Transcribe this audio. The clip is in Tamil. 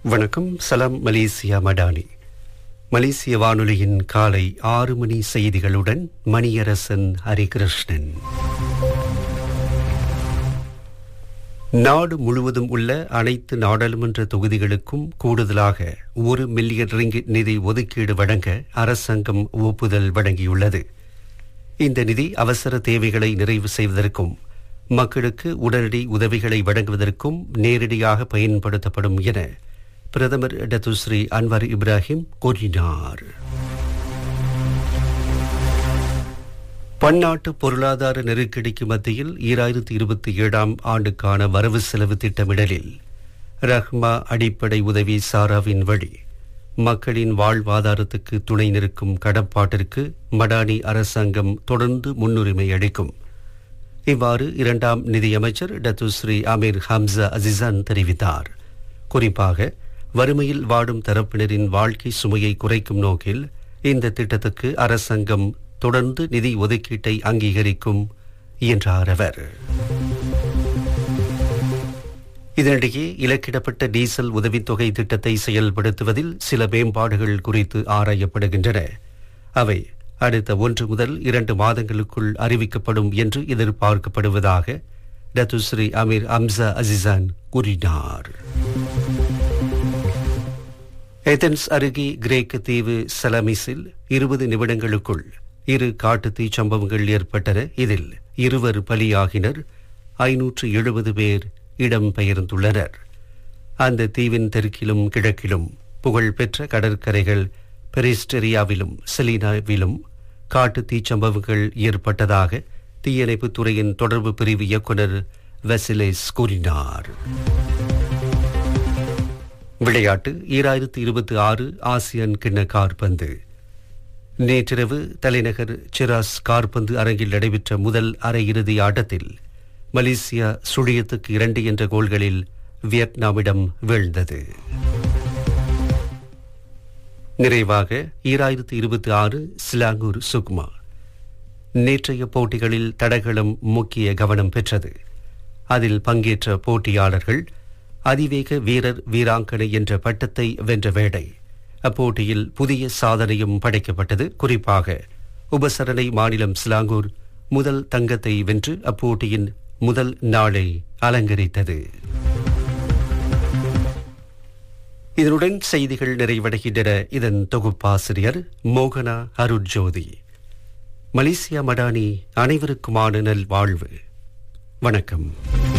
வணக்கம் சலாம் மலேசியா மடானி மலேசிய வானொலியின் காலை ஆறு மணி செய்திகளுடன் மணியரசன் ஹரிகிருஷ்ணன் நாடு முழுவதும் உள்ள அனைத்து நாடாளுமன்ற தொகுதிகளுக்கும் கூடுதலாக ஒரு மில்லியன் ரிங்கிட் நிதி ஒதுக்கீடு வழங்க அரசாங்கம் ஒப்புதல் வழங்கியுள்ளது இந்த நிதி அவசர தேவைகளை நிறைவு செய்வதற்கும் மக்களுக்கு உடனடி உதவிகளை வழங்குவதற்கும் நேரடியாக பயன்படுத்தப்படும் என பிரதமர் டத்துஸ்ரீ அன்வர் இப்ராஹிம் கூறினார் பன்னாட்டு பொருளாதார நெருக்கடிக்கு மத்தியில் ஈராயிரத்தி இருபத்தி ஏழாம் ஆண்டுக்கான வரவு செலவு திட்டமிடலில் ரஹ்மா அடிப்படை உதவி சாராவின் வழி மக்களின் வாழ்வாதாரத்துக்கு துணை நிற்கும் கடப்பாட்டிற்கு மடானி அரசாங்கம் தொடர்ந்து முன்னுரிமை அளிக்கும் இவ்வாறு இரண்டாம் நிதியமைச்சர் டத்துஸ்ரீ அமீர் ஹம்சா அசிசான் தெரிவித்தார் குறிப்பாக வறுமையில் வாடும் தரப்பினரின் வாழ்க்கை சுமையை குறைக்கும் நோக்கில் இந்த திட்டத்துக்கு அரசாங்கம் தொடர்ந்து நிதி ஒதுக்கீட்டை அங்கீகரிக்கும் என்றார் அவர் இதனிடையே இலக்கிடப்பட்ட டீசல் உதவித்தொகை திட்டத்தை செயல்படுத்துவதில் சில மேம்பாடுகள் குறித்து ஆராயப்படுகின்றன அவை அடுத்த ஒன்று முதல் இரண்டு மாதங்களுக்குள் அறிவிக்கப்படும் என்று எதிர்பார்க்கப்படுவதாக டத்துஸ்ரீ அமீர் அம்சா அசிசான் கூறினார் ஏதென்ஸ் அருகே கிரேக்க தீவு சலமிஸில் இருபது நிமிடங்களுக்குள் இரு காட்டுத்தீ சம்பவங்கள் ஏற்பட்டன இதில் இருவர் பலியாகினர் ஐநூற்று எழுபது பேர் இடம்பெயர்ந்துள்ளனர் அந்த தீவின் தெற்கிலும் கிழக்கிலும் புகழ்பெற்ற கடற்கரைகள் பெரிஸ்டெரியாவிலும் செலினாவிலும் காட்டு தீச்சம்பவங்கள் ஏற்பட்டதாக தீயணைப்புத் துறையின் தொடர்பு பிரிவு இயக்குநர் வெசிலேஸ் கூறினார் விளையாட்டு ஈராயிரத்து இருபத்தி ஆறு ஆசியன் கிண்ண கார்பந்து நேற்றிரவு தலைநகர் சிராஸ் கார்பந்து அரங்கில் நடைபெற்ற முதல் அரையிறுதி ஆட்டத்தில் மலேசியா சுழியத்துக்கு இரண்டு என்ற கோல்களில் வியட்நாமிடம் வீழ்ந்தது நிறைவாக ஈராயிரத்து இருபத்தி ஆறு சிலாங்கூர் சுக்மா நேற்றைய போட்டிகளில் தடகளம் முக்கிய கவனம் பெற்றது அதில் பங்கேற்ற போட்டியாளர்கள் அதிவேக வீரர் வீராங்கனை என்ற பட்டத்தை வென்ற வேடை அப்போட்டியில் புதிய சாதனையும் படைக்கப்பட்டது குறிப்பாக உபசரணை மாநிலம் சிலாங்கூர் முதல் தங்கத்தை வென்று அப்போட்டியின் முதல் நாளை அலங்கரித்தது இதனுடன் செய்திகள் நிறைவடைகின்றன இதன் தொகுப்பாசிரியர் மோகனா அருட்ஜோதி மலேசியா மடானி அனைவருக்குமான நல் வாழ்வு வணக்கம்